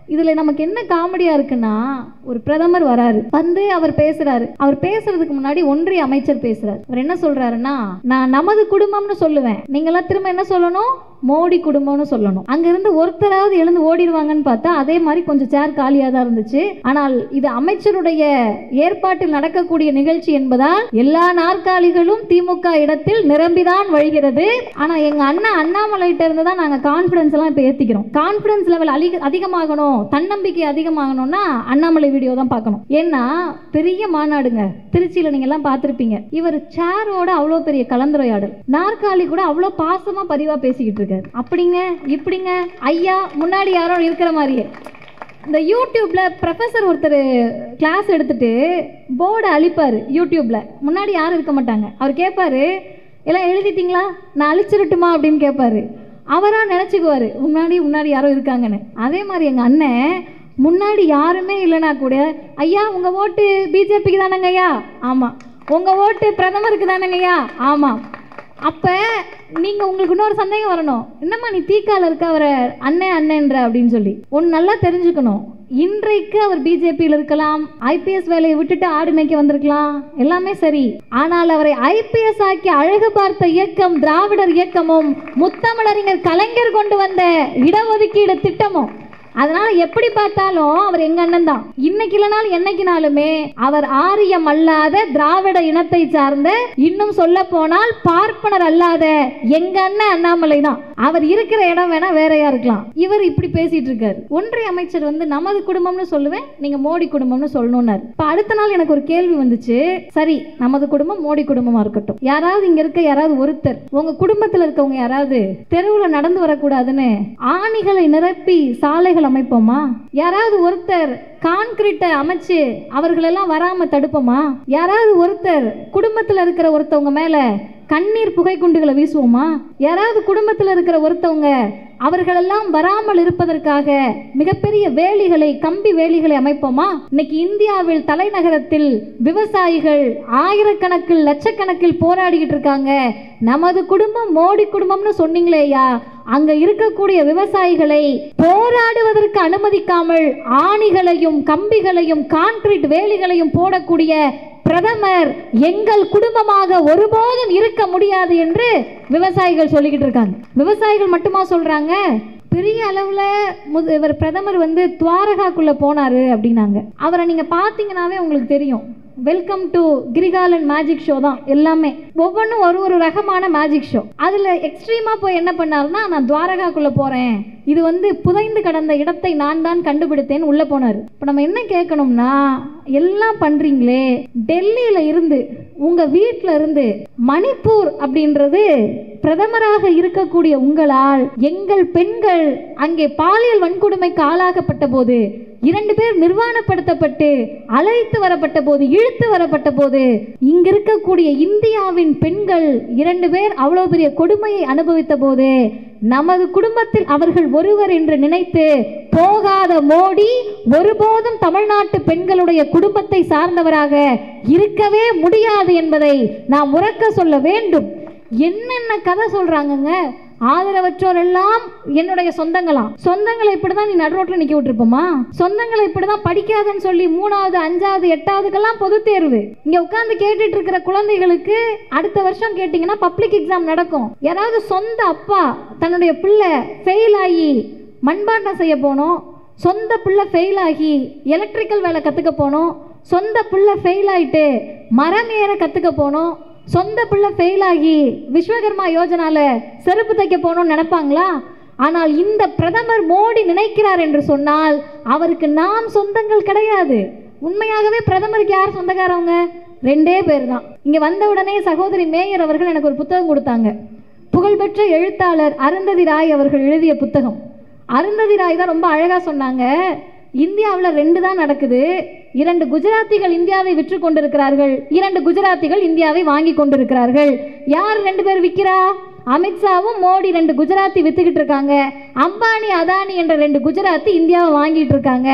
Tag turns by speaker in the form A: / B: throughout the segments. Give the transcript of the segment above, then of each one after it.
A: இதுல நமக்கு என்ன காமெடியா இருக்குன்னா ஒரு பிரதமர் வராரு வந்து அவர் பேசுறாரு அவர் பேசுறதுக்கு முன்னாடி ஒன்றிய அமைச்சர் பேசுறாரு அவர் என்ன சொல்றாருன்னா நான் நமது குடும்பம்னு சொல்லுவேன் நீங்களாம் திரும்ப என்ன சொல்லணும் மோடி குடும்பம்னு சொல்லணும் அங்க இருந்து ஒருத்தராவது எழுந்து ஓடிடுவாங்கன்னு பார்த்தா அதே மாதிரி கொஞ்சம் சேர் காலியா தான் இருந்துச்சு ஆனால் இது அமைச்சருடைய ஏற்பாட்டில் நடக்கக்கூடிய நிகழ்ச்சி என்பதால் எல்லா நாற்காலிகளும் திமுக இடத்தில் நிரம்பிதான் வழிகிறது ஆனா எங்க அண்ணா அண்ணாமலைகிட்ட இருந்து தான் நாங்க கான்பிடன்ஸ் எல்லாம் இப்ப ஏத்திக்கிறோம் கான்பிடன்ஸ் லெவல் அதிக அதிகமாகணும் தன்னம்பிக்கை அதிகமாகணும்னா அண்ணாமலை வீடியோ தான் பார்க்கணும் ஏன்னா பெரிய மாநாடுங்க திருச்சியில நீங்க எல்லாம் பார்த்திருப்பீங்க இவர் சேரோட அவ்வளோ பெரிய கலந்துரையாடல் நாற்காலி கூட அவ்வளோ பாசமா பதிவா பேசிக்கிட்டு இருக்காரு அப்படிங்க இப்படிங்க ஐயா முன்னாடி யாரோ இருக்கிற மாதிரியே இந்த யூடியூப்ல ப்ரொஃபஸர் ஒருத்தர் கிளாஸ் எடுத்துட்டு போர்டை அழிப்பார் யூடியூப்ல முன்னாடி யாரும் இருக்க மாட்டாங்க அவர் கேட்பாரு எல்லாம் எழுதிட்டீங்களா நான் அழிச்சிடட்டுமா அப்படின்னு கேட்பாரு அவராக நினச்சிக்குவார் முன்னாடி முன்னாடி யாரோ இருக்காங்கன்னு அதே மாதிரி எங்கள் அண்ணன் முன்னாடி யாருமே இல்லைனா கூட ஐயா உங்கள் ஓட்டு பிஜேபிக்கு தானங்க ஐயா ஆமாம் உங்கள் ஓட்டு பிரதமருக்கு தானங்க ஐயா ஆமாம் அப்போ நீங்கள் உங்களுக்கு இன்னொரு சந்தேகம் வரணும் என்னம்மா நீ தீக்கால இருக்க அவரை அண்ணன் அண்ணன்ற அப்படின்னு சொல்லி ஒன்று நல்லா தெரிஞ்சுக்கணும் இன்றைக்கு அவர் பிஜேபியில் இருக்கலாம் ஐபிஎஸ் வேலையை விட்டுட்டு ஆடு மேய்க்க வந்திருக்கலாம் எல்லாமே சரி ஆனால் அவரை ஐபிஎஸ் ஆக்கி அழகு பார்த்த இயக்கம் திராவிடர் இயக்கமும் முத்தமிழறிஞர் கலைஞர் கொண்டு வந்த இடஒதுக்கீடு திட்டமும் அதனால எப்படி பார்த்தாலும் அவர் எங்க அண்ணன் தான் இன்னைக்கு இல்லைனாலும் என்னைக்குனாலுமே அவர் ஆரியம் அல்லாத திராவிட இனத்தை சார்ந்த இன்னும் சொல்ல போனால் பார்ப்பனர் அல்லாத எங்க அண்ணன் அண்ணாமலை தான் அவர் இருக்கிற இடம் வேணா வேறையா இருக்கலாம் இவர் இப்படி பேசிட்டு இருக்காரு ஒன்றிய அமைச்சர் வந்து நமது குடும்பம்னு சொல்லுவேன் நீங்க மோடி குடும்பம்னு சொல்லணும்னாரு இப்ப அடுத்த நாள் எனக்கு ஒரு கேள்வி வந்துச்சு சரி நமது குடும்பம் மோடி குடும்பமா இருக்கட்டும் யாராவது இங்க இருக்க யாராவது ஒருத்தர் உங்க குடும்பத்துல இருக்கவங்க யாராவது தெருவுல நடந்து வரக்கூடாதுன்னு ஆணிகளை நிரப்பி சாலைகள் அமைப்போமா யாராவது ஒருத்தர் கான்கிரீட்டை அமைச்சு அவர்களெல்லாம் வராம தடுப்போமா யாராவது ஒருத்தர் குடும்பத்துல இருக்கிற ஒருத்தவங்க மேல கண்ணீர் புகை குண்டுகளை வீசுவோமா யாராவது குடும்பத்தில் இருக்கிற ஒருத்தவங்க அவர்களெல்லாம் வராமல் இருப்பதற்காக மிகப்பெரிய வேலிகளை கம்பி வேலிகளை அமைப்போமா இன்னைக்கு இந்தியாவில் தலைநகரத்தில் விவசாயிகள் ஆயிரக்கணக்கில் லட்சக்கணக்கில் போராடிக்கிட்டு இருக்காங்க நமது குடும்பம் மோடி குடும்பம்னு சொன்னீங்களேயா அங்க இருக்கக்கூடிய விவசாயிகளை போராடுவதற்கு அனுமதிக்காமல் ஆணிகளையும் கம்பிகளையும் கான்கிரீட் வேலிகளையும் போடக்கூடிய பிரதமர் எங்கள் குடும்பமாக ஒருபோதும் இருக்க முடியாது என்று விவசாயிகள் சொல்லிக்கிட்டு இருக்காங்க விவசாயிகள் மட்டுமா சொல்றாங்க பெரிய அளவுல முத- இவர் பிரதமர் வந்து துவாரகாக்குள்ள போனாரு அப்படின்னாங்க அவரை நீங்க பாத்தீங்கன்னாவே உங்களுக்கு தெரியும் welcome to Kirikalan magic show தான் எல்லாமே ஒவ்வொன்றும் ஒரு ஒரு ரகமான மேஜிக் ஷோ அதுல எக்ஸ்ட்ரீமா போய் என்ன பண்ணாருன்னா நான் துவாரகாக்குள்ள போறேன் இது வந்து புதைந்து கடந்த இடத்தை நான் தான் கண்டுபிடித்தேன் உள்ள போனார் இப்போ நம்ம என்ன கேட்கணும்னா எல்லாம் பண்றீங்களே டெல்லியில இருந்து உங்க வீட்ல இருந்து மணிப்பூர் அப்படின்றது பிரதமராக இருக்கக்கூடிய உங்களால் எங்கள் பெண்கள் அங்கே பாலியல் வன்கொடுமைக்கு ஆளாகப்பட்ட போது இரண்டு பேர் நிர்வாணப்படுத்தப்பட்டு அழைத்து வரப்பட்ட போது இழுத்து வரப்பட்ட போது இங்க இருக்கக்கூடிய இந்தியாவின் பெண்கள் இரண்டு பேர் அவ்வளவு பெரிய கொடுமையை அனுபவித்த போது நமது குடும்பத்தில் அவர்கள் ஒருவர் என்று நினைத்து போகாத மோடி ஒருபோதும் தமிழ்நாட்டு பெண்களுடைய குடும்பத்தை சார்ந்தவராக இருக்கவே முடியாது என்பதை நாம் உறக்க சொல்ல வேண்டும் என்னென்ன கதை சொல்றாங்கங்க ஆதரவற்றோர் எல்லாம் என்னுடைய சொந்தங்களாம் சொந்தங்களை இப்படிதான் நீ நடுரோட்டில் நிக்க விட்டுருப்போமா சொந்தங்களை இப்படிதான் படிக்காதன்னு சொல்லி மூணாவது அஞ்சாவது எட்டாவதுக்கெல்லாம் பொது தேர்வு இங்க உட்கார்ந்து கேட்டுட்டு இருக்கிற குழந்தைகளுக்கு அடுத்த வருஷம் கேட்டிங்கன்னா பப்ளிக் எக்ஸாம் நடக்கும் யாராவது சொந்த அப்பா தன்னுடைய பிள்ளை ஃபெயில் ஆகி மண்பாண்டம் செய்ய போனோம் சொந்த பிள்ளை ஃபெயில் ஆகி எலக்ட்ரிக்கல் வேலை கற்றுக்க போனோம் சொந்த பிள்ளை ஃபெயில் ஆயிட்டு மரம் ஏற கற்றுக்க போனோம் சொந்த பிள்ளை ஃபெயில் ஆகி விஸ்வகர்மா யோஜனால செருப்பு தைக்க போகணும்னு நினைப்பாங்களா ஆனால் இந்த பிரதமர் மோடி நினைக்கிறார் என்று சொன்னால் அவருக்கு நாம் சொந்தங்கள் கிடையாது உண்மையாகவே பிரதமருக்கு யார் சொந்தக்காரவங்க ரெண்டே பேர் தான் இங்கே வந்த உடனே சகோதரி மேயர் அவர்கள் எனக்கு ஒரு புத்தகம் கொடுத்தாங்க புகழ்பெற்ற எழுத்தாளர் அருந்ததி ராய் அவர்கள் எழுதிய புத்தகம் அருந்ததி ராய் தான் ரொம்ப அழகாக சொன்னாங்க இந்தியாவில் ரெண்டு தான் நடக்குது இரண்டு குஜராத்திகள் இந்தியாவை விற்று கொண்டிருக்கிறார்கள் இரண்டு குஜராத்திகள் இந்தியாவை வாங்கி கொண்டிருக்கிறார்கள் யார் ரெண்டு பேர் விற்கிறா அமித்ஷாவும் மோடி ரெண்டு குஜராத்தி வித்துக்கிட்டு இருக்காங்க அம்பானி அதானி என்ற ரெண்டு குஜராத்தி இந்தியாவை வாங்கிட்டு இருக்காங்க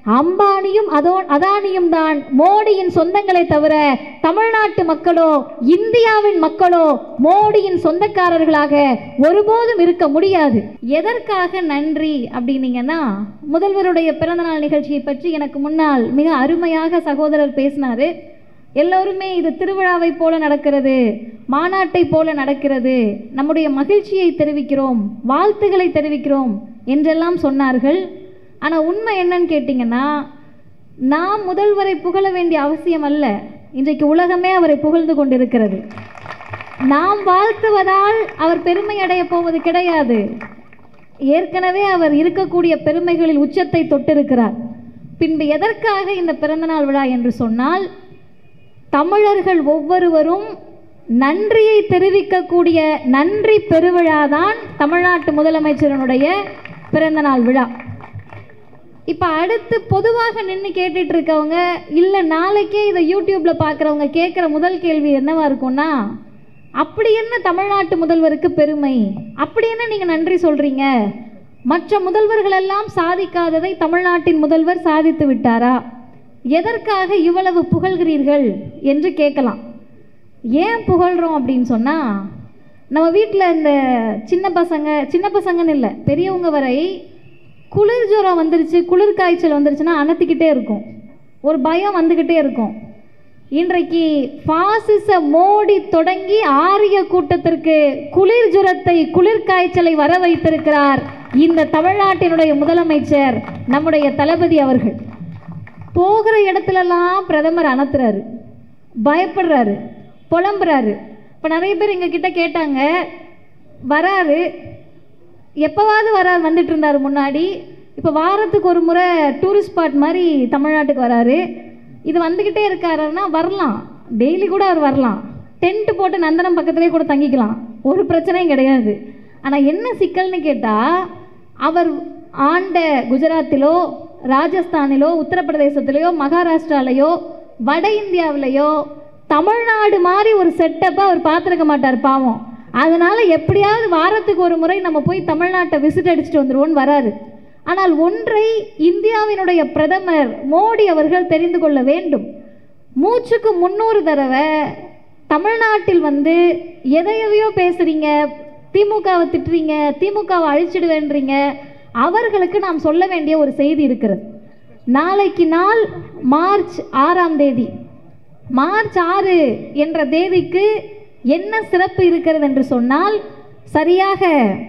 A: அம்பானியும் அதோ அதானியும் தான் மோடியின் சொந்தங்களை தவிர தமிழ்நாட்டு மக்களோ இந்தியாவின் மக்களோ மோடியின் சொந்தக்காரர்களாக ஒருபோதும் இருக்க முடியாது எதற்காக நன்றி அப்படின்னீங்கன்னா முதல்வருடைய பிறந்தநாள் நிகழ்ச்சியை பற்றி எனக்கு முன்னால் மிக அருமையாக சகோதரர் பேசினாரு எல்லோருமே இது திருவிழாவை போல நடக்கிறது மாநாட்டை போல நடக்கிறது நம்முடைய மகிழ்ச்சியை தெரிவிக்கிறோம் வாழ்த்துக்களை தெரிவிக்கிறோம் என்றெல்லாம் சொன்னார்கள் ஆனால் உண்மை என்னன்னு கேட்டிங்கன்னா நாம் முதல்வரை புகழ வேண்டிய அவசியம் அல்ல இன்றைக்கு உலகமே அவரை புகழ்ந்து கொண்டிருக்கிறது நாம் வாழ்த்துவதால் அவர் பெருமை அடைய போவது கிடையாது ஏற்கனவே அவர் இருக்கக்கூடிய பெருமைகளில் உச்சத்தை தொட்டிருக்கிறார் பின்பு எதற்காக இந்த பிறந்தநாள் விழா என்று சொன்னால் தமிழர்கள் ஒவ்வொருவரும் நன்றியை தெரிவிக்கக்கூடிய நன்றி பெருவிழாதான் தமிழ்நாட்டு முதலமைச்சரனுடைய பிறந்தநாள் விழா இப்போ அடுத்து பொதுவாக நின்று கேட்டுட்டு இருக்கவங்க இல்லை நாளைக்கே இதை யூடியூப்பில் பார்க்குறவங்க கேட்குற முதல் கேள்வி என்னவா இருக்கும்னா அப்படி என்ன தமிழ்நாட்டு முதல்வருக்கு பெருமை அப்படி என்ன நீங்கள் நன்றி சொல்கிறீங்க மற்ற முதல்வர்கள் எல்லாம் சாதிக்காததை தமிழ்நாட்டின் முதல்வர் சாதித்து விட்டாரா எதற்காக இவ்வளவு புகழ்கிறீர்கள் என்று கேட்கலாம் ஏன் புகழ்கிறோம் அப்படின்னு சொன்னால் நம்ம வீட்டில் இந்த சின்ன பசங்க சின்ன பசங்கன்னு இல்லை பெரியவங்க வரை குளிர் ஜுரம் வந்துருச்சு குளிர் காய்ச்சல் வந்துருச்சுன்னா அனத்திக்கிட்டே இருக்கும் ஒரு பயம் வந்துக்கிட்டே இருக்கும் இன்றைக்கு பாசிச மோடி தொடங்கி ஆரிய கூட்டத்திற்கு குளிர் ஜுரத்தை குளிர் காய்ச்சலை வர வைத்திருக்கிறார் இந்த தமிழ்நாட்டினுடைய முதலமைச்சர் நம்முடைய தளபதி அவர்கள் போகிற இடத்துலலாம் பிரதமர் அணத்துறாரு பயப்படுறாரு புலம்புறாரு இப்போ நிறைய பேர் எங்ககிட்ட கேட்டாங்க வராரு எப்போவாவது வர வந்துட்டு இருந்தார் முன்னாடி இப்போ வாரத்துக்கு ஒரு முறை டூரிஸ்ட் ஸ்பாட் மாதிரி தமிழ்நாட்டுக்கு வராரு இது வந்துக்கிட்டே இருக்காருன்னா வரலாம் டெய்லி கூட அவர் வரலாம் டென்ட் போட்டு நந்தனம் பக்கத்துலேயே கூட தங்கிக்கலாம் ஒரு பிரச்சனையும் கிடையாது ஆனால் என்ன சிக்கல்னு கேட்டால் அவர் ஆண்ட குஜராத்திலோ ராஜஸ்தானிலோ உத்தரப்பிரதேசத்திலேயோ மகாராஷ்டிராலேயோ வட இந்தியாவிலேயோ தமிழ்நாடு மாதிரி ஒரு செட்டப்பை அவர் பார்த்துருக்க மாட்டார் பாவம் அதனால் எப்படியாவது வாரத்துக்கு ஒரு முறை நம்ம போய் தமிழ்நாட்டை விசிட் அடிச்சுட்டு வந்துடுவோன்னு வராரு ஆனால் ஒன்றை இந்தியாவினுடைய பிரதமர் மோடி அவர்கள் தெரிந்து கொள்ள வேண்டும் மூச்சுக்கு முந்நூறு தடவை தமிழ்நாட்டில் வந்து எதையவையோ பேசுகிறீங்க திமுகவை திட்டுறீங்க திமுகவை அழிச்சிடுவேன்றீங்க அவர்களுக்கு நாம் சொல்ல வேண்டிய ஒரு செய்தி இருக்கிறது நாளைக்கு நாள் மார்ச் ஆறாம் தேதி மார்ச் ஆறு என்ற தேதிக்கு என்ன சிறப்பு இருக்கிறது என்று சொன்னால் சரியாக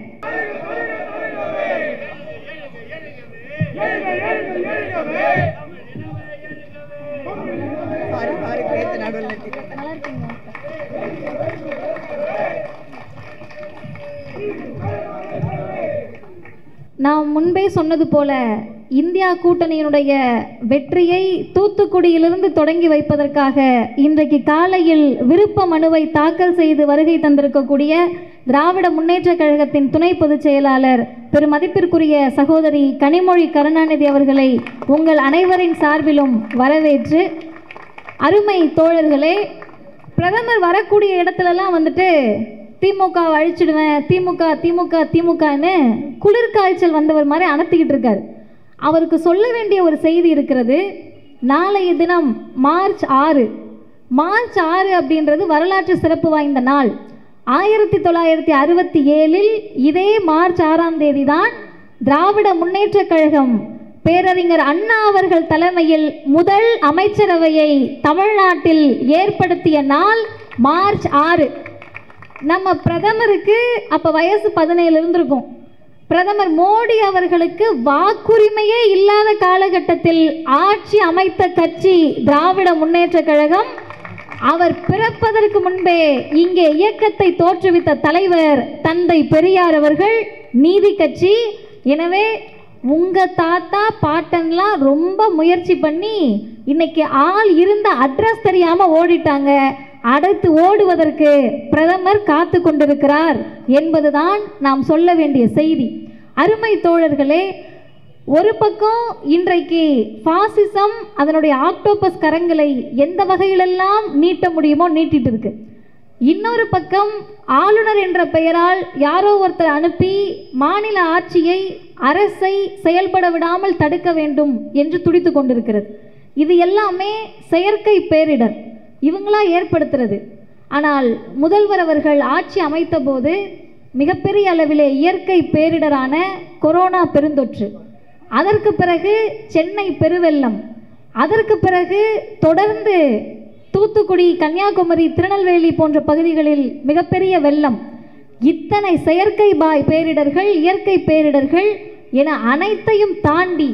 B: சாரி சாரி பேத்து நடுவில் நிறுத்திட்டேன்
A: நான் முன்பே சொன்னது போல இந்தியா கூட்டணியினுடைய வெற்றியை தூத்துக்குடியிலிருந்து தொடங்கி வைப்பதற்காக இன்றைக்கு காலையில் விருப்ப மனுவை தாக்கல் செய்து வருகை தந்திருக்கக்கூடிய திராவிட முன்னேற்றக் கழகத்தின் துணை பொதுச் செயலாளர் பெருமதிப்பிற்குரிய சகோதரி கனிமொழி கருணாநிதி அவர்களை உங்கள் அனைவரின் சார்பிலும் வரவேற்று அருமை தோழர்களே பிரதமர் வரக்கூடிய இடத்துலலாம் வந்துட்டு திமுக அழிச்சிடுவேன் திமுக திமுக திமுகன்னு குளிர்காய்ச்சல் வந்தவர் மாதிரி அனத்திக்கிட்டு இருக்காரு அவருக்கு சொல்ல வேண்டிய ஒரு செய்தி இருக்கிறது நாளைய தினம் மார்ச் ஆறு மார்ச் ஆறு அப்படின்றது வரலாற்று சிறப்பு வாய்ந்த நாள் ஆயிரத்தி தொள்ளாயிரத்தி அறுபத்தி ஏழில் இதே மார்ச் ஆறாம் தேதி தான் திராவிட முன்னேற்றக் கழகம் பேரறிஞர் அண்ணா அவர்கள் தலைமையில் முதல் அமைச்சரவையை தமிழ்நாட்டில் ஏற்படுத்திய நாள் மார்ச் ஆறு நம்ம பிரதமருக்கு அப்போ வயசு பதினேழு இருந்திருக்கும் பிரதமர் மோடி அவர்களுக்கு வாக்குரிமையே இல்லாத காலகட்டத்தில் ஆட்சி அமைத்த கட்சி திராவிட முன்னேற்றக் கழகம் அவர் பிறப்பதற்கு முன்பே இங்கே இயக்கத்தை தோற்றுவித்த தலைவர் தந்தை பெரியார் அவர்கள் நீதி கட்சி எனவே உங்க தாத்தா பாட்டன்லாம் ரொம்ப முயற்சி பண்ணி இன்னைக்கு ஆள் இருந்த அட்ரஸ் தெரியாம ஓடிட்டாங்க அடுத்து ஓடுவதற்கு பிரதமர் காத்து கொண்டிருக்கிறார் என்பதுதான் நாம் சொல்ல வேண்டிய செய்தி அருமை தோழர்களே ஒரு பக்கம் இன்றைக்கு பாசிசம் அதனுடைய ஆக்டோபஸ் கரங்களை எந்த வகையிலெல்லாம் நீட்ட முடியுமோ நீட்டிட்டு இருக்கு இன்னொரு பக்கம் ஆளுநர் என்ற பெயரால் யாரோ ஒருத்தர் அனுப்பி மாநில ஆட்சியை அரசை செயல்பட விடாமல் தடுக்க வேண்டும் என்று துடித்து கொண்டிருக்கிறது இது எல்லாமே செயற்கை பேரிடர் இவங்களா ஏற்படுத்துறது ஆனால் முதல்வர் அவர்கள் ஆட்சி அமைத்த போது மிகப்பெரிய அளவிலே இயற்கை பேரிடரான கொரோனா பெருந்தொற்று அதற்கு பிறகு சென்னை பெருவெள்ளம் அதற்கு பிறகு தொடர்ந்து தூத்துக்குடி கன்னியாகுமரி திருநெல்வேலி போன்ற பகுதிகளில் மிகப்பெரிய வெள்ளம் இத்தனை செயற்கை பாய் பேரிடர்கள் இயற்கை பேரிடர்கள் என அனைத்தையும் தாண்டி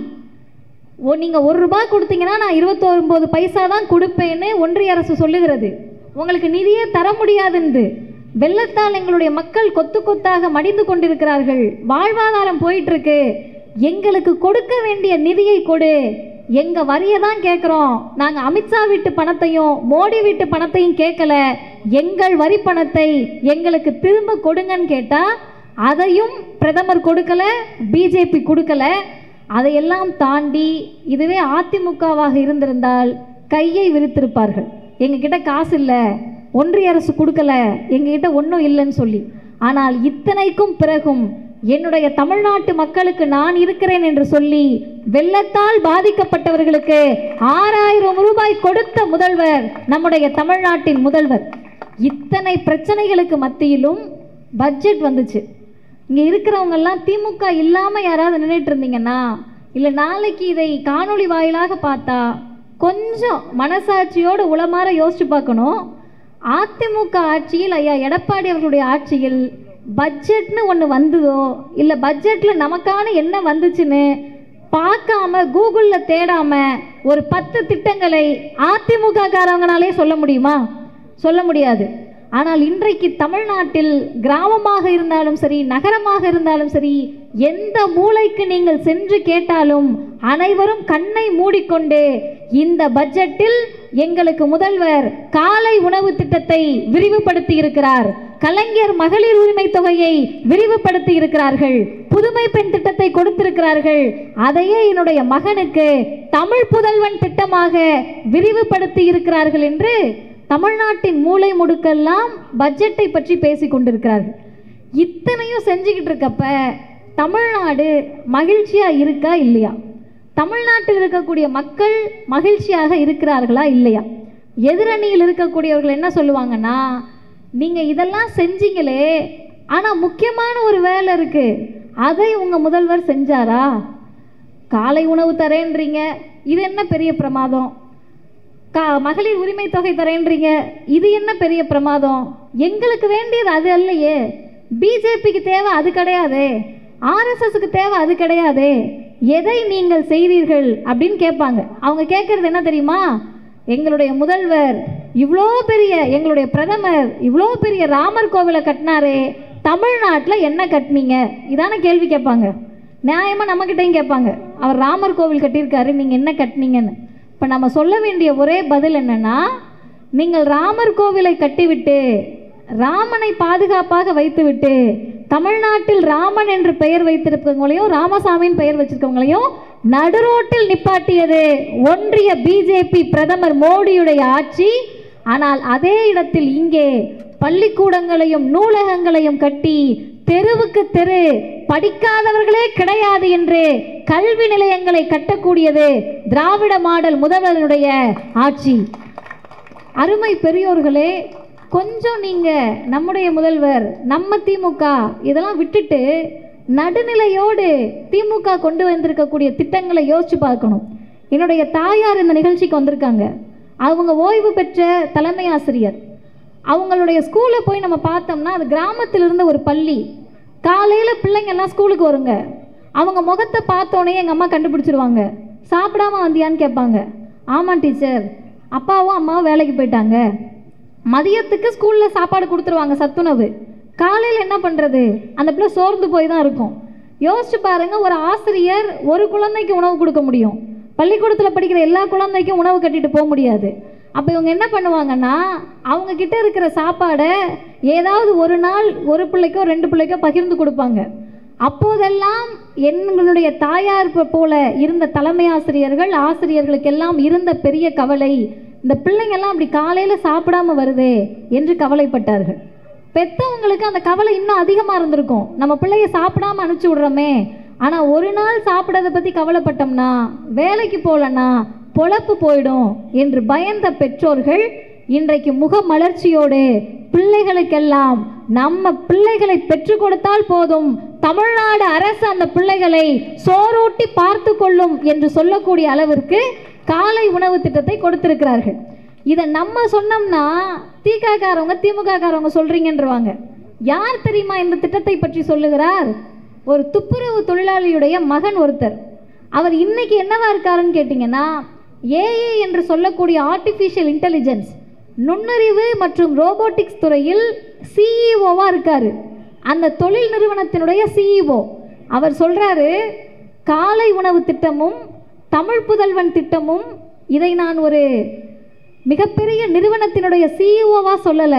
A: ஓ நீங்கள் ஒரு ரூபாய் கொடுத்தீங்கன்னா நான் இருபத்தொன்பது பைசா தான் கொடுப்பேன்னு ஒன்றிய அரசு சொல்லுகிறது உங்களுக்கு நிதியே தர முடியாதுன்னு வெள்ளத்தால் எங்களுடைய மக்கள் கொத்து கொத்தாக மடிந்து கொண்டிருக்கிறார்கள் வாழ்வாதாரம் போயிட்டு இருக்கு எங்களுக்கு கொடுக்க வேண்டிய நிதியை கொடு எங்க வரியை தான் கேட்குறோம் நாங்கள் அமித்ஷா வீட்டு பணத்தையும் மோடி வீட்டு பணத்தையும் கேட்கல எங்கள் வரி பணத்தை எங்களுக்கு திரும்ப கொடுங்கன்னு கேட்டால் அதையும் பிரதமர் கொடுக்கல பிஜேபி கொடுக்கல அதையெல்லாம் தாண்டி இதுவே அதிமுகவாக இருந்திருந்தால் கையை விரித்திருப்பார்கள் எங்ககிட்ட காசு இல்லை ஒன்றிய அரசு கொடுக்கல எங்ககிட்ட ஒன்றும் இல்லைன்னு சொல்லி ஆனால் இத்தனைக்கும் பிறகும் என்னுடைய தமிழ்நாட்டு மக்களுக்கு நான் இருக்கிறேன் என்று சொல்லி வெள்ளத்தால் பாதிக்கப்பட்டவர்களுக்கு ஆறாயிரம் ரூபாய் கொடுத்த முதல்வர் நம்முடைய தமிழ்நாட்டின் முதல்வர் இத்தனை பிரச்சனைகளுக்கு மத்தியிலும் பட்ஜெட் வந்துச்சு இங்கே இருக்கிறவங்கெல்லாம் திமுக இல்லாமல் யாராவது நின்றுட்டு இருந்தீங்கன்னா இல்லை நாளைக்கு இதை காணொளி வாயிலாக பார்த்தா கொஞ்சம் மனசாட்சியோடு உளமாற யோசிச்சு பார்க்கணும் அதிமுக ஆட்சியில் ஐயா எடப்பாடி அவர்களுடைய ஆட்சியில் பட்ஜெட்னு ஒன்று வந்ததோ இல்லை பட்ஜெட்டில் நமக்கான என்ன வந்துச்சுன்னு பார்க்காம கூகுளில் தேடாம ஒரு பத்து திட்டங்களை அதிமுக காரவங்கனாலே சொல்ல முடியுமா சொல்ல முடியாது ஆனால் இன்றைக்கு தமிழ்நாட்டில் கிராமமாக இருந்தாலும் சரி நகரமாக இருந்தாலும் சரி எந்த மூலைக்கு நீங்கள் சென்று கேட்டாலும் அனைவரும் கண்ணை மூடிக்கொண்டு இந்த பட்ஜெட்டில் எங்களுக்கு முதல்வர் காலை உணவு திட்டத்தை விரிவுபடுத்தி இருக்கிறார் கலைஞர் மகளிர் உரிமை தொகையை விரிவுபடுத்தி இருக்கிறார்கள் புதுமை பெண் திட்டத்தை கொடுத்திருக்கிறார்கள் அதையே என்னுடைய மகனுக்கு தமிழ் புதல்வன் திட்டமாக விரிவுபடுத்தி இருக்கிறார்கள் என்று தமிழ்நாட்டின் மூளை முடுக்கெல்லாம் பட்ஜெட்டை பற்றி பேசி கொண்டிருக்கிறார்கள் இத்தனையும் செஞ்சுக்கிட்டு இருக்கப்ப தமிழ்நாடு மகிழ்ச்சியா இருக்கா இல்லையா தமிழ்நாட்டில் இருக்கக்கூடிய மக்கள் மகிழ்ச்சியாக இருக்கிறார்களா இல்லையா எதிரணியில் இருக்கக்கூடியவர்கள் என்ன சொல்லுவாங்கன்னா நீங்க இதெல்லாம் செஞ்சீங்களே ஆனா முக்கியமான ஒரு வேலை இருக்கு அதை உங்க முதல்வர் செஞ்சாரா காலை உணவு தரேன்றீங்க இது என்ன பெரிய பிரமாதம் கா மகளிர் உரிமை தொகை தரேன்றீங்க இது என்ன பெரிய பிரமாதம் எங்களுக்கு வேண்டியது அது அல்லையே பிஜேபிக்கு தேவை அது கிடையாதே ஆர்எஸ்எஸ்க்கு தேவை அது கிடையாதே எதை நீங்கள் செய்தீர்கள் அப்படின்னு கேட்பாங்க அவங்க கேட்கறது என்ன தெரியுமா எங்களுடைய முதல்வர் இவ்வளோ பெரிய எங்களுடைய பிரதமர் இவ்வளோ பெரிய ராமர் கோவிலை கட்டினாரே தமிழ்நாட்டில் என்ன கட்டினீங்க இதான கேள்வி கேட்பாங்க நியாயமாக நம்மக்கிட்டையும் கேட்பாங்க அவர் ராமர் கோவில் கட்டியிருக்காரு நீங்கள் என்ன கட்டினீங்கன்னு இப்போ நம்ம சொல்ல வேண்டிய ஒரே பதில் என்னன்னா நீங்கள் ராமர் கோவிலை கட்டிவிட்டு ராமனை பாதுகாப்பாக வைத்துவிட்டு தமிழ்நாட்டில் ராமன் என்று பெயர் வைத்திருப்பவங்களையும் ராமசாமியின் பெயர் வச்சிருக்கவங்களையும் நடுரோட்டில் நிப்பாட்டியது ஒன்றிய பிஜேபி பிரதமர் மோடியுடைய ஆட்சி ஆனால் அதே இடத்தில் இங்கே பள்ளிக்கூடங்களையும் நூலகங்களையும் கட்டி தெருவுக்கு தெரு படிக்காதவர்களே கிடையாது என்று கல்வி நிலையங்களை கட்டக்கூடியது திராவிட மாடல் முதல்வருடைய ஆட்சி அருமை பெரியோர்களே கொஞ்சம் நீங்க நம்முடைய முதல்வர் நம்ம திமுக இதெல்லாம் விட்டுட்டு நடுநிலையோடு திமுக கொண்டு வந்திருக்கக்கூடிய திட்டங்களை யோசிச்சு பார்க்கணும் என்னுடைய தாயார் இந்த நிகழ்ச்சிக்கு வந்திருக்காங்க அவங்க ஓய்வு பெற்ற தலைமை ஆசிரியர் அவங்களுடைய ஸ்கூலை போய் நம்ம பார்த்தோம்னா அது கிராமத்தில் இருந்த ஒரு பள்ளி காலையில் பிள்ளைங்க எல்லாம் ஸ்கூலுக்கு வருங்க அவங்க முகத்தை பார்த்தோன்னே எங்கள் அம்மா கண்டுபிடிச்சிருவாங்க சாப்பிடாம வந்தியான்னு கேட்பாங்க ஆமாம் டீச்சர் அப்பாவும் அம்மாவும் வேலைக்கு போயிட்டாங்க மதியத்துக்கு ஸ்கூலில் சாப்பாடு கொடுத்துருவாங்க சத்துணவு காலையில் என்ன பண்ணுறது அந்த பிள்ளை சோர்ந்து போய் தான் இருக்கும் யோசிச்சு பாருங்க ஒரு ஆசிரியர் ஒரு குழந்தைக்கு உணவு கொடுக்க முடியும் பள்ளிக்கூடத்தில் படிக்கிற எல்லா குழந்தைக்கும் உணவு கட்டிட்டு போக முடியாது அப்போ இவங்க என்ன பண்ணுவாங்கன்னா அவங்க கிட்ட இருக்கிற சாப்பாடை ஏதாவது ஒரு நாள் ஒரு பிள்ளைக்கோ ரெண்டு பிள்ளைக்கோ பகிர்ந்து கொடுப்பாங்க அப்போதெல்லாம் எங்களுடைய தாயார் போ- போல இருந்த தலைமை ஆசிரியர்கள் ஆசிரியர்களுக்கெல்லாம் இருந்த பெரிய கவலை இந்த பிள்ளைங்கெல்லாம் அப்படி காலையில் சாப்பிடாம வருதே என்று கவலைப்பட்டார்கள் பெத்தவங்களுக்கு அந்த கவலை இன்னும் அதிகமாக இருந்திருக்கும் நம்ம பிள்ளைய சாப்பிடாம அனுப்பிச்சி விடுறோமே ஆனால் ஒரு நாள் சாப்பிடாத பற்றி கவலைப்பட்டோம்னா வேலைக்கு போகலன்னா பொழப்பு போயிடும் என்று பயந்த பெற்றோர்கள் இன்றைக்கு முகமலர்ச்சியோடு பிள்ளைகளுக்கெல்லாம் நம்ம பிள்ளைகளை பெற்றுக் கொடுத்தால் போதும் தமிழ்நாடு அரசு அந்த பிள்ளைகளை சோறூட்டி பார்த்து கொள்ளும் என்று சொல்லக்கூடிய அளவிற்கு காலை உணவு திட்டத்தை கொடுத்திருக்கிறார்கள் இதை நம்ம சொன்னோம்னா திகாக்காரவங்க திமுககாரவங்க சொல்றீங்கன்றவாங்க யார் தெரியுமா இந்த திட்டத்தை பற்றி சொல்லுகிறார் ஒரு துப்புரவு தொழிலாளியுடைய மகன் ஒருத்தர் அவர் இன்னைக்கு என்னவா இருக்காருன்னு கேட்டிங்கன்னா ஏஐ என்று சொல்லக்கூடிய ஆர்டிஃபிஷியல் இன்டெலிஜென்ஸ் நுண்ணறிவு மற்றும் ரோபோட்டிக்ஸ் துறையில் சிஇஓவாக இருக்காரு அந்த தொழில் நிறுவனத்தினுடைய சிஇஓ அவர் சொல்றாரு காலை உணவு திட்டமும் தமிழ் புதல்வன் திட்டமும் இதை நான் ஒரு மிகப்பெரிய நிறுவனத்தினுடைய சிஇஓவா சொல்லலை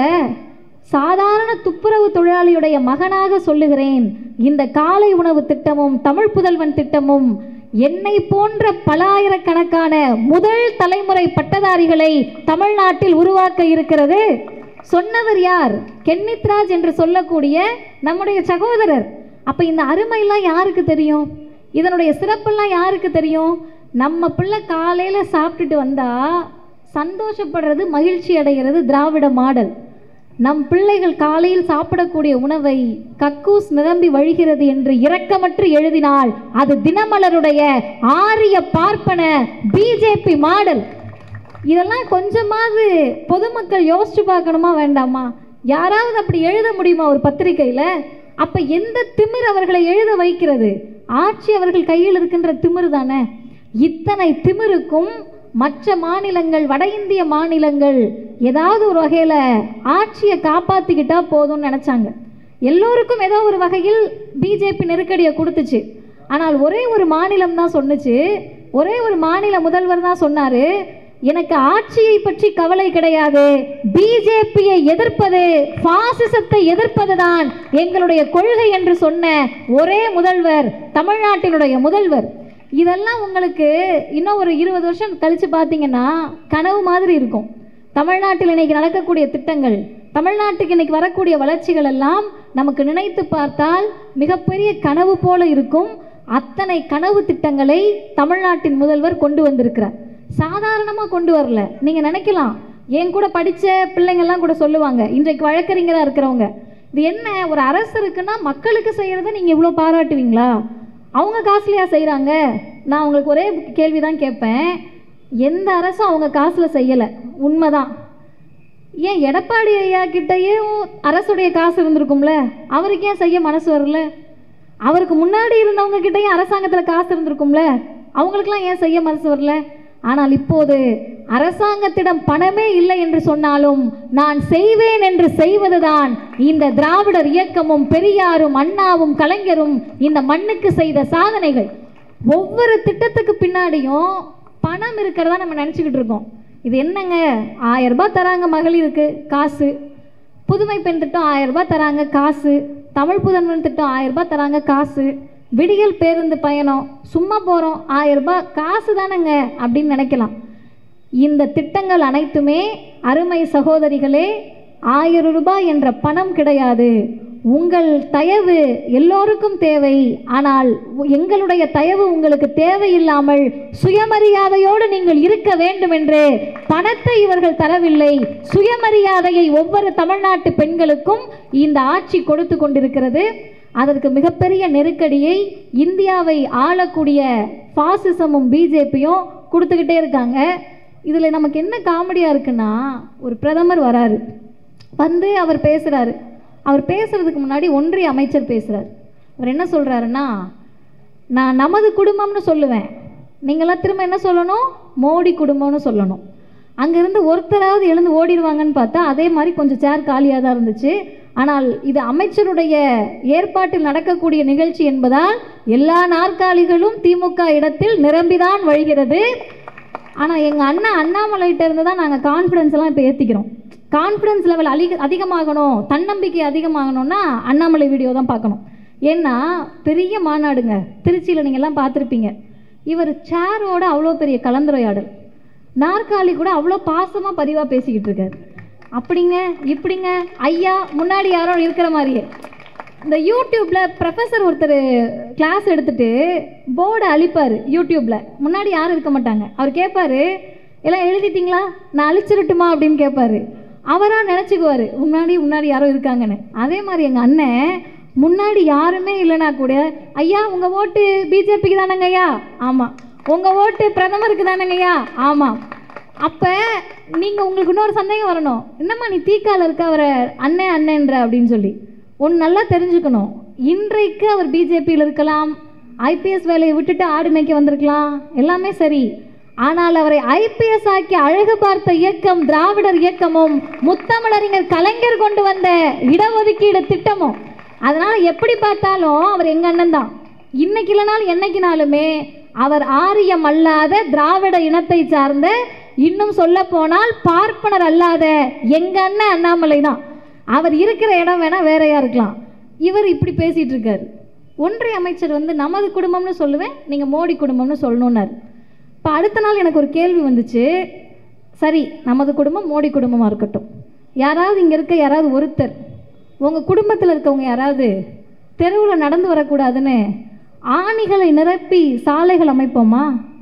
A: சாதாரண துப்புரவு தொழிலாளியுடைய மகனாக சொல்லுகிறேன் இந்த காலை உணவு திட்டமும் தமிழ் புதல்வன் திட்டமும் என்னை போன்ற பல ஆயிரக்கணக்கான முதல் தலைமுறை பட்டதாரிகளை தமிழ்நாட்டில் உருவாக்க இருக்கிறது சொன்னவர் யார் கென்னித்ராஜ் என்று சொல்லக்கூடிய நம்முடைய சகோதரர் அப்ப இந்த அருமையெல்லாம் யாருக்கு தெரியும் இதனுடைய சிறப்பெல்லாம் யாருக்கு தெரியும் நம்ம பிள்ளை காலையில சாப்பிட்டுட்டு வந்தா சந்தோஷப்படுறது மகிழ்ச்சி அடைகிறது திராவிட மாடல் நம் பிள்ளைகள் காலையில் சாப்பிடக்கூடிய உணவை கக்கூஸ் நிரம்பி வழிகிறது என்று இரக்கமற்று எழுதினால் அது தினமலருடைய ஆரிய பார்ப்பன பிஜேபி மாடல் இதெல்லாம் கொஞ்சமாவது பொதுமக்கள் யோசிச்சு பார்க்கணுமா வேண்டாமா யாராவது அப்படி எழுத முடியுமா ஒரு பத்திரிக்கையில் அப்ப எந்த திமிர் அவர்களை எழுத வைக்கிறது ஆட்சி அவர்கள் கையில் இருக்கின்ற திமிர் தானே இத்தனை திமிருக்கும் மற்ற மாநிலங்கள் வட இந்திய மாநிலங்கள் ஏதாவது ஒரு வகையில் ஆட்சியை காப்பாற்றிக்கிட்டா போதும்னு நினச்சாங்க எல்லோருக்கும் ஏதோ ஒரு வகையில் பிஜேபி நெருக்கடியை கொடுத்துச்சு ஆனால் ஒரே ஒரு மாநிலம் தான் சொன்னுச்சு ஒரே ஒரு மாநில முதல்வர் தான் சொன்னார் எனக்கு ஆட்சியை பற்றி கவலை கிடையாது பிஜேபியை எதிர்ப்பது பாசிசத்தை எதிர்ப்பது தான் எங்களுடைய கொள்கை என்று சொன்ன ஒரே முதல்வர் தமிழ்நாட்டினுடைய முதல்வர் இதெல்லாம் உங்களுக்கு இன்னும் ஒரு இருபது வருஷம் கழித்து பார்த்தீங்கன்னா கனவு மாதிரி இருக்கும் தமிழ்நாட்டில் இன்னைக்கு நடக்கக்கூடிய திட்டங்கள் தமிழ்நாட்டுக்கு இன்னைக்கு வரக்கூடிய வளர்ச்சிகள் எல்லாம் நமக்கு நினைத்து பார்த்தால் மிகப்பெரிய கனவு போல இருக்கும் அத்தனை கனவு திட்டங்களை தமிழ்நாட்டின் முதல்வர் கொண்டு வந்திருக்கிறார் சாதாரணமாக கொண்டு வரல நீங்கள் நினைக்கலாம் என் கூட படித்த பிள்ளைங்கள்லாம் கூட சொல்லுவாங்க இன்றைக்கு வழக்கறிஞராக இருக்கிறவங்க இது என்ன ஒரு அரசு இருக்குன்னா மக்களுக்கு செய்கிறத நீங்கள் இவ்வளோ பாராட்டுவீங்களா அவங்க காசுலையா செய்கிறாங்க நான் உங்களுக்கு ஒரே கேள்வி தான் கேட்பேன் எந்த அரசும் அவங்க காசில் செய்யலை உண்மைதான் ஏன் எடப்பாடி ஐயா கிட்டேயும் அரசுடைய காசு இருந்திருக்கும்ல அவருக்கு ஏன் செய்ய மனசு வரல அவருக்கு முன்னாடி இருந்தவங்க கிட்டேயும் அரசாங்கத்தில் காசு இருந்திருக்கும்ல அவங்களுக்கெல்லாம் ஏன் செய்ய மனசு வரல ஆனால் இப்போது அரசாங்கத்திடம் பணமே இல்லை என்று சொன்னாலும் நான் செய்வேன் என்று செய்வதுதான் இந்த திராவிடர் இயக்கமும் பெரியாரும் அண்ணாவும் கலைஞரும் இந்த மண்ணுக்கு செய்த சாதனைகள் ஒவ்வொரு திட்டத்துக்கு பின்னாடியும் பணம் இருக்கிறதா நம்ம நினச்சிக்கிட்டு இருக்கோம் இது என்னங்க ஆயிரம் ரூபாய் தராங்க மகளிருக்கு காசு புதுமை பெண் திட்டம் ஆயிரம் ரூபாய் தராங்க காசு தமிழ் புதன்வன் திட்டம் ஆயிரம் ரூபாய் தராங்க காசு விடியல் பேருந்து பயணம் சும்மா போகிறோம் ஆயிரம் ரூபாய் காசு தானேங்க அப்படின்னு நினைக்கலாம் இந்த திட்டங்கள் அனைத்துமே அருமை சகோதரிகளே ஆயிரம் ரூபாய் என்ற பணம் கிடையாது உங்கள் தயவு எல்லோருக்கும் தேவை ஆனால் உ- எங்களுடைய தயவு உங்களுக்கு தேவையில்லாமல் சுயமரியாதையோடு நீங்கள் இருக்க வேண்டும் என்று பணத்தை இவர்கள் தரவில்லை சுயமரியாதையை ஒவ்வொரு தமிழ்நாட்டு பெண்களுக்கும் இந்த ஆட்சி கொடுத்து கொண்டிருக்கிறது அதற்கு மிகப்பெரிய நெருக்கடியை இந்தியாவை ஆளக்கூடிய பாசிசமும் பிஜேபியும் கொடுத்துக்கிட்டே இருக்காங்க இதில் நமக்கு என்ன காமெடியாக இருக்குன்னா ஒரு பிரதமர் வராரு வந்து அவர் பேசுகிறாரு அவர் பேசுறதுக்கு முன்னாடி ஒன்றிய அமைச்சர் பேசுகிறார் அவர் என்ன சொல்கிறாருன்னா நான் நமது குடும்பம்னு சொல்லுவேன் நீங்களாம் திரும்ப என்ன சொல்லணும் மோடி குடும்பம்னு சொல்லணும் அங்கேருந்து ஒருத்தராவது எழுந்து ஓடிடுவாங்கன்னு பார்த்தா அதே மாதிரி கொஞ்சம் சேர் காலியாக தான் இருந்துச்சு ஆனால் இது அமைச்சருடைய ஏற்பாட்டில் நடக்கக்கூடிய நிகழ்ச்சி என்பதால் எல்லா நாற்காலிகளும் திமுக இடத்தில் நிரம்பிதான் வழிகிறது ஆனால் எங்கள் அண்ணா அண்ணாமலைகிட்ட இருந்து தான் நாங்கள் கான்ஃபிடன்ஸ் எல்லாம் இப்போ ஏற்றிக்கிறோம் கான்ஃபிடன்ஸ் லெவல் அதிக அதிகமாகணும் தன்னம்பிக்கை அதிகமாகணும்னா அண்ணாமலை வீடியோ தான் பார்க்கணும் ஏன்னா பெரிய மாநாடுங்க திருச்சியில் நீங்கள் எல்லாம் பார்த்துருப்பீங்க இவர் சேரோட அவ்வளோ பெரிய கலந்துரையாடல் நாற்காலி கூட அவ்வளோ பாசமாக பதிவாக பேசிக்கிட்டு இருக்காரு அப்படிங்க இப்படிங்க ஐயா முன்னாடி யாரோ இருக்கிற மாதிரியே இந்த யூடியூப்ல ப்ரொஃபஸர் ஒருத்தர் கிளாஸ் எடுத்துட்டு போர்டை அழிப்பார் யூடியூப்ல முன்னாடி யாரும் இருக்க மாட்டாங்க அவர் கேட்பாரு எல்லாம் எழுதிட்டீங்களா நான் அழிச்சிடட்டுமா அப்படின்னு கேட்பாரு அவராக நினச்சிக்குவார் முன்னாடி முன்னாடி யாரோ இருக்காங்கன்னு அதே மாதிரி எங்கள் அண்ணன் முன்னாடி யாருமே இல்லைனா கூட ஐயா உங்கள் ஓட்டு பிஜேபிக்கு தானங்க ஐயா ஆமாம் உங்கள் ஓட்டு பிரதமருக்கு தானங்க ஐயா ஆமாம் அப்போ நீங்கள் உங்களுக்கு இன்னொரு சந்தேகம் வரணும் என்னம்மா நீ தீக்கால இருக்க அவரை அண்ணன் அண்ணன்ற அப்படின்னு சொல்லி ஒன்று நல்லா தெரிஞ்சுக்கணும் இன்றைக்கு அவர் பிஜேபியில் இருக்கலாம் ஐபிஎஸ் வேலையை விட்டுட்டு ஆடு மேய்க்க வந்திருக்கலாம் எல்லாமே சரி ஆனால் அவரை ஐபிஎஸ் ஆக்கி அழகு பார்த்த இயக்கம் திராவிடர் இயக்கமும் முத்தமிழறிஞர் கலைஞர் கொண்டு வந்த இடஒதுக்கீடு திட்டமும் அதனால எப்படி பார்த்தாலும் அவர் எங்க அண்ணன் தான் இன்னைக்கு இல்லைனாலும் என்னைக்குனாலுமே அவர் ஆரியம் அல்லாத திராவிட இனத்தை சார்ந்த இன்னும் சொல்ல போனால் பார்ப்பனர் அல்லாத எங்க அண்ணன் அண்ணாமலை தான் அவர் இருக்கிற இடம் வேணா வேறையா இருக்கலாம் இவர் இப்படி பேசிட்டு இருக்காரு ஒன்றிய அமைச்சர் வந்து நமது குடும்பம்னு சொல்லுவேன் நீங்க மோடி குடும்பம்னு சொல்லணும்னாரு இப்போ அடுத்த நாள் எனக்கு ஒரு கேள்வி வந்துச்சு சரி நமது குடும்பம் மோடி குடும்பமாக இருக்கட்டும் யாராவது இங்கே இருக்க யாராவது ஒருத்தர் உங்கள் குடும்பத்தில் இருக்கவங்க யாராவது தெருவில் நடந்து வரக்கூடாதுன்னு ஆணிகளை நிரப்பி சாலைகள் அமைப்போமா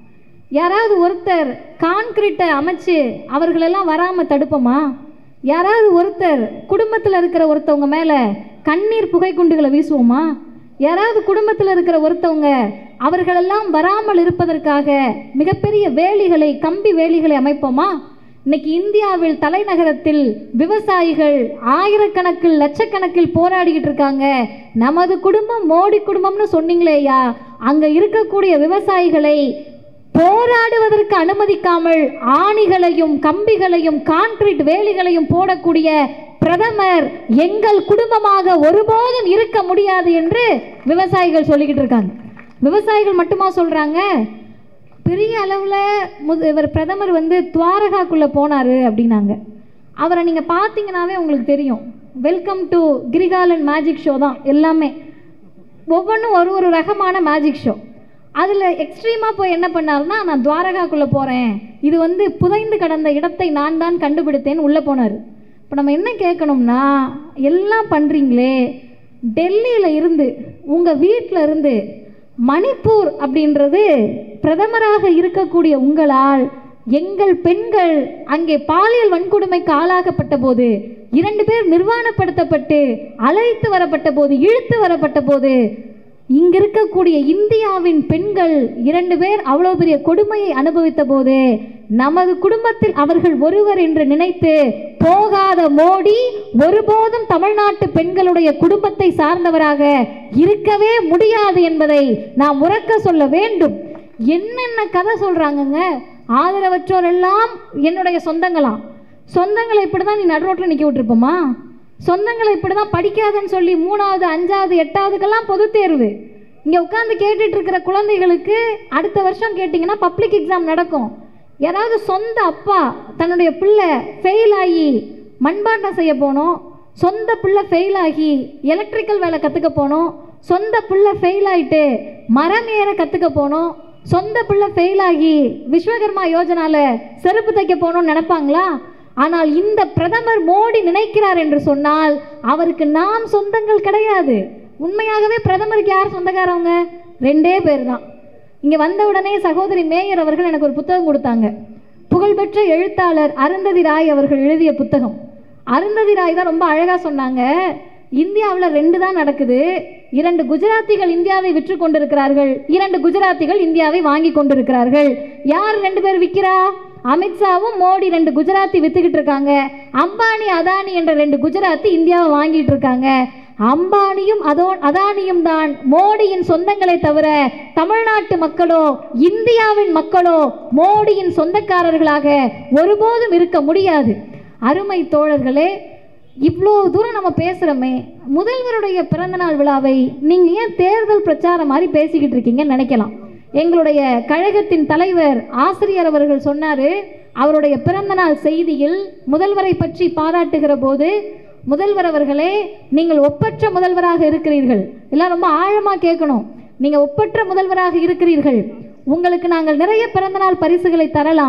A: யாராவது ஒருத்தர் கான்கிரீட்டை அமைச்சு அவர்களெல்லாம் வராமல் தடுப்போமா யாராவது ஒருத்தர் குடும்பத்தில் இருக்கிற ஒருத்தவங்க மேலே கண்ணீர் புகை குண்டுகளை வீசுவோமா யாராவது குடும்பத்தில் இருக்கிற ஒருத்தவங்க அவர்களெல்லாம் வராமல் இருப்பதற்காக மிகப்பெரிய வேலிகளை கம்பி வேலிகளை அமைப்போமா இன்னைக்கு இந்தியாவில் தலைநகரத்தில் விவசாயிகள் ஆயிரக்கணக்கில் லட்சக்கணக்கில் போராடிக்கிட்டு இருக்காங்க நமது குடும்பம் மோடி குடும்பம்னு சொன்னீங்களேயா அங்க இருக்கக்கூடிய விவசாயிகளை போராடுவதற்கு அனுமதிக்காமல் ஆணிகளையும் கம்பிகளையும் கான்கிரீட் வேலிகளையும் போடக்கூடிய பிரதமர் எங்கள் குடும்பமாக ஒருபோதும் இருக்க முடியாது என்று விவசாயிகள் சொல்லிக்கிட்டு இருக்காங்க விவசாயிகள் மட்டுமா சொல்றாங்க பெரிய அளவில் முது இவர் பிரதமர் வந்து துவாரகாக்குள்ளே போனார் அப்படின்னாங்க அவரை நீங்கள் பார்த்தீங்கன்னாவே உங்களுக்கு தெரியும் welcome to Kirikalan magic show தான் எல்லாமே ஒவ்வொன்றும் ஒரு ஒரு ரகமான மேஜிக் ஷோ அதில் எக்ஸ்ட்ரீமாக போய் என்ன பண்ணாருன்னா நான் துவாரகாக்குள்ளே போகிறேன் இது வந்து புதைந்து கடந்த இடத்தை நான் தான் கண்டுபிடித்தேன்னு உள்ளே போனார் இப்போ நம்ம என்ன கேட்கணும்னா எல்லாம் பண்ணுறீங்களே டெல்லியில் இருந்து உங்கள் வீட்டில் இருந்து மணிப்பூர் அப்படின்றது பிரதமராக இருக்கக்கூடிய உங்களால் எங்கள் பெண்கள் அங்கே பாலியல் வன்கொடுமைக்கு ஆளாகப்பட்ட போது இரண்டு பேர் நிர்வாணப்படுத்தப்பட்டு அழைத்து வரப்பட்ட போது இழுத்து வரப்பட்ட போது இங்க இருக்கக்கூடிய இந்தியாவின் பெண்கள் இரண்டு பேர் அவ்வளோ பெரிய கொடுமையை அனுபவித்த போது நமது குடும்பத்தில் அவர்கள் ஒருவர் என்று நினைத்து போகாத மோடி ஒருபோதும் தமிழ்நாட்டு பெண்களுடைய குடும்பத்தை சார்ந்தவராக இருக்கவே முடியாது என்பதை நாம் உறக்க சொல்ல வேண்டும் என்னென்ன கதை சொல்றாங்கங்க ஆதரவற்றோர் எல்லாம் என்னுடைய சொந்தங்களாம் சொந்தங்களை இப்படி தான் நீ நடுரோட்டில் நிற்க விட்டுருப்போமா சொந்தங்களை இப்படி தான் படிக்காதன்னு சொல்லி மூணாவது அஞ்சாவது எட்டாவதுக்கெல்லாம் பொது தேர்வு இங்கே உட்காந்து கேட்டுட்டு இருக்கிற குழந்தைகளுக்கு அடுத்த வருஷம் கேட்டிங்கன்னா பப்ளிக் எக்ஸாம் நடக்கும் யாராவது சொந்த அப்பா தன்னுடைய பிள்ளை ஃபெயில் ஆகி மண்பாண்டம் செய்ய போனோம் சொந்த பிள்ளை ஃபெயில் ஆகி எலக்ட்ரிக்கல் வேலை கற்றுக்க போனோம் சொந்த பிள்ளை ஃபெயில் ஆயிட்டு மரம் ஏற கற்றுக்க போனோம் சொந்த பிள்ளை ஃபெயில் ஆகி விஸ்வகர்மா யோஜனால செருப்பு தைக்க போகணும்னு நினைப்பாங்களா ஆனால் இந்த பிரதமர் மோடி நினைக்கிறார் என்று சொன்னால் அவருக்கு நாம் சொந்தங்கள் கிடையாது உண்மையாகவே பிரதமருக்கு யார் சொந்தக்காரவங்க ரெண்டே பேர் தான் இங்கே வந்த உடனே சகோதரி மேயர் அவர்கள் எனக்கு ஒரு புத்தகம் கொடுத்தாங்க புகழ்பெற்ற எழுத்தாளர் அருந்ததி ராய் அவர்கள் எழுதிய புத்தகம் அருந்ததி ராய் தான் ரொம்ப அழகாக சொன்னாங்க இந்தியாவில் ரெண்டு தான் நடக்குது இரண்டு குஜராத்திகள் இந்தியாவை விற்று கொண்டிருக்கிறார்கள் இரண்டு குஜராத்திகள் இந்தியாவை வாங்கி கொண்டிருக்கிறார்கள் யார் ரெண்டு பேர் விற்கிறா அமித்ஷாவும் மோடி ரெண்டு குஜராத்தி வித்துக்கிட்டு இருக்காங்க அம்பானி அதானி என்ற ரெண்டு குஜராத்தி இந்தியாவை வாங்கிட்டு இருக்காங்க அம்பானியும் அதோ அதானியும் தான் மோடியின் சொந்தங்களை தவிர தமிழ்நாட்டு மக்களோ இந்தியாவின் மக்களோ மோடியின் சொந்தக்காரர்களாக ஒருபோதும் இருக்க முடியாது அருமை தோழர்களே இவ்வளோ தூரம் நம்ம பேசுகிறோமே முதல்வருடைய பிறந்தநாள் விழாவை நீங்கள் ஏன் தேர்தல் பிரச்சாரம் மாதிரி பேசிக்கிட்டு இருக்கீங்கன்னு நினைக்கலாம் எங்களுடைய கழகத்தின் தலைவர் ஆசிரியர் அவர்கள் சொன்னார் அவருடைய பிறந்தநாள் செய்தியில் முதல்வரை பற்றி பாராட்டுகிற போது முதல்வர் அவர்களே நீங்கள் ஒப்பற்ற முதல்வராக இருக்கிறீர்கள் எல்லாம் ரொம்ப ஆழமாக கேட்கணும் நீங்கள் ஒப்பற்ற முதல்வராக இருக்கிறீர்கள் உங்களுக்கு நாங்கள் நிறைய பிறந்தநாள் பரிசுகளை தரலாம்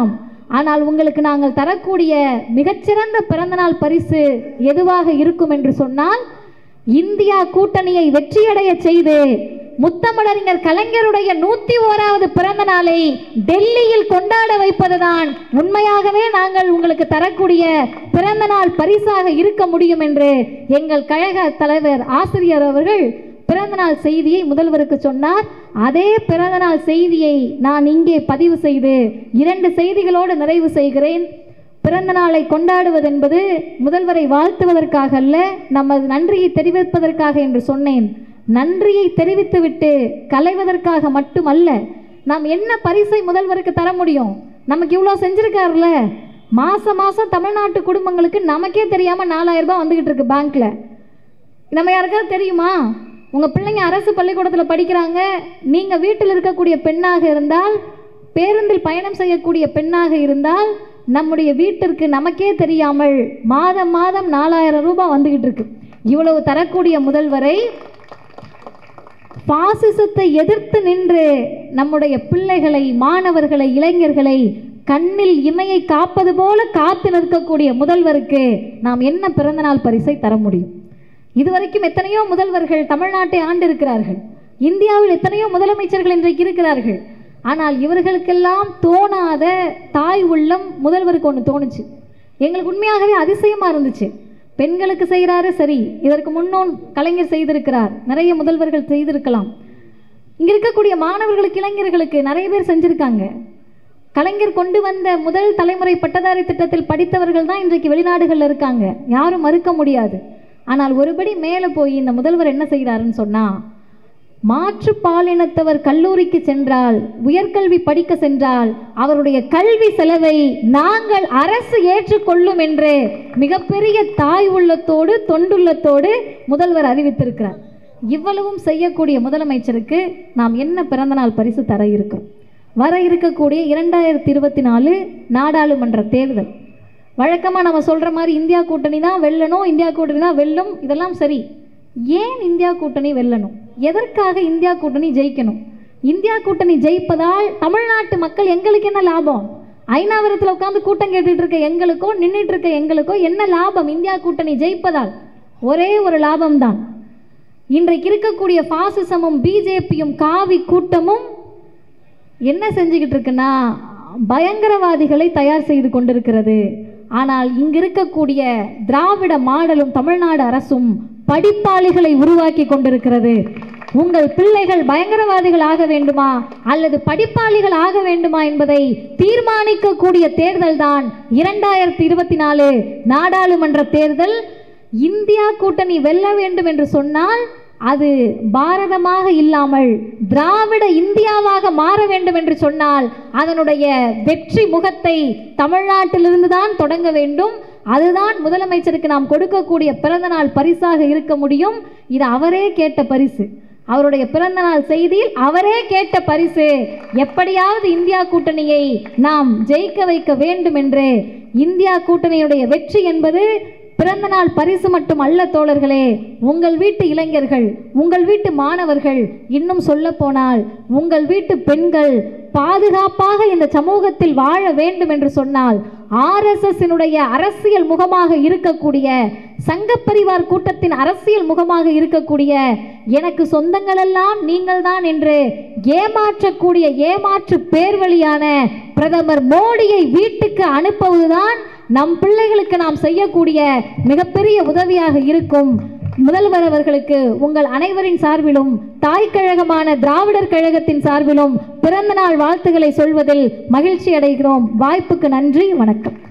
A: ஆனால் உங்களுக்கு நாங்கள் தரக்கூடிய மிகச்சிறந்த பிறந்தநாள் பரிசு எதுவாக இருக்கும் என்று சொன்னால் இந்தியா கூட்டணியை வெற்றியடைய செய்து முத்தமிழறிஞர் கலைஞருடைய நூத்தி ஓராவது பிறந்த நாளை டெல்லியில் கொண்டாட வைப்பதுதான் உண்மையாகவே நாங்கள் உங்களுக்கு தரக்கூடிய பிறந்த நாள் பரிசாக இருக்க முடியும் என்று எங்கள் கழக தலைவர் ஆசிரியர் அவர்கள் பிறந்தநாள் செய்தியை முதல்வருக்கு சொன்னார் அதே பிறந்தநாள் செய்தியை நான் இங்கே பதிவு செய்து இரண்டு செய்திகளோடு நிறைவு செய்கிறேன் பிறந்த நாளை கொண்டாடுவது என்பது முதல்வரை வாழ்த்துவதற்காக அல்ல நமது நன்றியை தெரிவிப்பதற்காக என்று சொன்னேன் நன்றியை தெரிவித்துவிட்டு களைவதற்காக மட்டுமல்ல நாம் என்ன பரிசை முதல்வருக்கு தர முடியும் நமக்கு இவ்வளோ செஞ்சிருக்காருல்ல மாசம் மாசம் தமிழ்நாட்டு குடும்பங்களுக்கு நமக்கே தெரியாம நாலாயிரம் ரூபாய் வந்துகிட்டு இருக்கு பேங்க்ல நம்ம யாருக்காவது தெரியுமா உங்கள் பிள்ளைங்க அரசு பள்ளிக்கூடத்தில் படிக்கிறாங்க நீங்கள் வீட்டில் இருக்கக்கூடிய பெண்ணாக இருந்தால் பேருந்தில் பயணம் செய்யக்கூடிய பெண்ணாக இருந்தால் நம்முடைய வீட்டிற்கு நமக்கே தெரியாமல் மாதம் மாதம் நாலாயிரம் ரூபாய் வந்துகிட்டு இருக்கு இவ்வளவு தரக்கூடிய முதல்வரை பாசிசத்தை எதிர்த்து நின்று நம்முடைய பிள்ளைகளை மாணவர்களை இளைஞர்களை கண்ணில் இமையை காப்பது போல காத்து நிற்கக்கூடிய முதல்வருக்கு நாம் என்ன பிறந்தநாள் பரிசை தர முடியும் இதுவரைக்கும் எத்தனையோ முதல்வர்கள் தமிழ்நாட்டை ஆண்டிருக்கிறார்கள் இந்தியாவில் எத்தனையோ முதலமைச்சர்கள் இன்றைக்கு இருக்கிறார்கள் ஆனால் இவர்களுக்கெல்லாம் தோணாத தாய் உள்ளம் முதல்வருக்கு ஒன்று தோணுச்சு எங்களுக்கு உண்மையாகவே அதிசயமாக இருந்துச்சு பெண்களுக்கு செய்கிறாரு சரி இதற்கு முன்னோன் கலைஞர் செய்திருக்கிறார் நிறைய முதல்வர்கள் செய்திருக்கலாம் இங்கே இருக்கக்கூடிய மாணவர்களுக்கு இளைஞர்களுக்கு நிறைய பேர் செஞ்சுருக்காங்க கலைஞர் கொண்டு வந்த முதல் தலைமுறை பட்டதாரி திட்டத்தில் படித்தவர்கள் தான் இன்றைக்கு வெளிநாடுகளில் இருக்காங்க யாரும் மறுக்க முடியாது ஆனால் ஒருபடி மேலே போய் இந்த முதல்வர் என்ன செய்கிறாருன்னு சொன்னால் மாற்று பாலினத்தவர் கல்லூரிக்கு சென்றால் உயர்கல்வி படிக்க சென்றால் அவருடைய கல்வி செலவை நாங்கள் அரசு ஏற்றுக்கொள்ளும் என்று மிகப்பெரிய தாய் உள்ளத்தோடு தொண்டுள்ளத்தோடு முதல்வர் அறிவித்திருக்கிறார் இவ்வளவும் செய்யக்கூடிய முதலமைச்சருக்கு நாம் என்ன பிறந்தநாள் பரிசு தர இருக்கிறோம் வர இருக்கக்கூடிய இரண்டாயிரத்தி இருபத்தி நாலு நாடாளுமன்ற தேர்தல் வழக்கமாக நம்ம சொல்கிற மாதிரி இந்தியா கூட்டணி தான் வெல்லணும் இந்தியா கூட்டணி தான் வெல்லும் இதெல்லாம் சரி ஏன் இந்தியா கூட்டணி வெல்லணும் எதற்காக இந்தியா கூட்டணி ஜெயிக்கணும் இந்தியா கூட்டணி ஜெயிப்பதால் தமிழ்நாட்டு மக்கள் எங்களுக்கு என்ன லாபம் ஐநாவரத்தில் உட்காந்து கூட்டம் கேட்டுட்டு இருக்க எங்களுக்கோ நின்றுட்டு இருக்க எங்களுக்கோ என்ன லாபம் இந்தியா கூட்டணி ஜெயிப்பதால் ஒரே ஒரு லாபம்தான் இன்றைக்கு இருக்கக்கூடிய பாசிசமும் பிஜேபியும் காவி கூட்டமும் என்ன செஞ்சுக்கிட்டு இருக்குன்னா பயங்கரவாதிகளை தயார் செய்து கொண்டிருக்கிறது ஆனால் இங்கு இருக்கக்கூடிய திராவிட மாடலும் தமிழ்நாடு அரசும் படிப்பாளிகளை உருவாக்கி கொண்டிருக்கிறது உங்கள் பிள்ளைகள் பயங்கரவாதிகள் ஆக வேண்டுமா அல்லது படிப்பாளிகள் ஆக வேண்டுமா என்பதை தீர்மானிக்கக்கூடிய தேர்தல் தான் இரண்டாயிரத்தி இருபத்தி நாலு நாடாளுமன்ற தேர்தல் இந்தியா கூட்டணி வெல்ல வேண்டும் என்று சொன்னால் அது பாரதமாக இல்லாமல் திராவிட இந்தியாவாக மாற வேண்டும் என்று சொன்னால் அதனுடைய வெற்றி முகத்தை தமிழ்நாட்டிலிருந்து தான் தொடங்க வேண்டும் அதுதான் முதலமைச்சருக்கு நாம் கொடுக்கக்கூடிய பிறந்தநாள் பரிசாக இருக்க முடியும் இது அவரே கேட்ட பரிசு அவருடைய பிறந்தநாள் செய்தியில் அவரே கேட்ட பரிசு எப்படியாவது இந்தியா கூட்டணியை நாம் ஜெயிக்க வைக்க வேண்டும் என்று இந்தியா கூட்டணியுடைய வெற்றி என்பது பிறந்த நாள் பரிசு மட்டும் அல்ல தோழர்களே உங்கள் வீட்டு இளைஞர்கள் உங்கள் வீட்டு மாணவர்கள் இன்னும் சொல்ல போனால் உங்கள் வீட்டு பெண்கள் பாதுகாப்பாக இந்த சமூகத்தில் வாழ வேண்டும் என்று சொன்னால் ஆர்எஸ்எஸ்னுடைய அரசியல் முகமாக இருக்கக்கூடிய சங்கப்பரிவார் கூட்டத்தின் அரசியல் முகமாக இருக்கக்கூடிய எனக்கு சொந்தங்களெல்லாம் நீங்கள்தான் என்று ஏமாற்றக்கூடிய ஏமாற்று பேர்வழியான பிரதமர் மோடியை வீட்டுக்கு அனுப்புவதுதான் நம் பிள்ளைகளுக்கு நாம் செய்யக்கூடிய மிகப்பெரிய உதவியாக இருக்கும் முதல்வர் அவர்களுக்கு உங்கள் அனைவரின் சார்பிலும் தாய் கழகமான திராவிடர் கழகத்தின் சார்பிலும் பிறந்த நாள் வாழ்த்துக்களை சொல்வதில் மகிழ்ச்சி அடைகிறோம் வாய்ப்புக்கு நன்றி வணக்கம்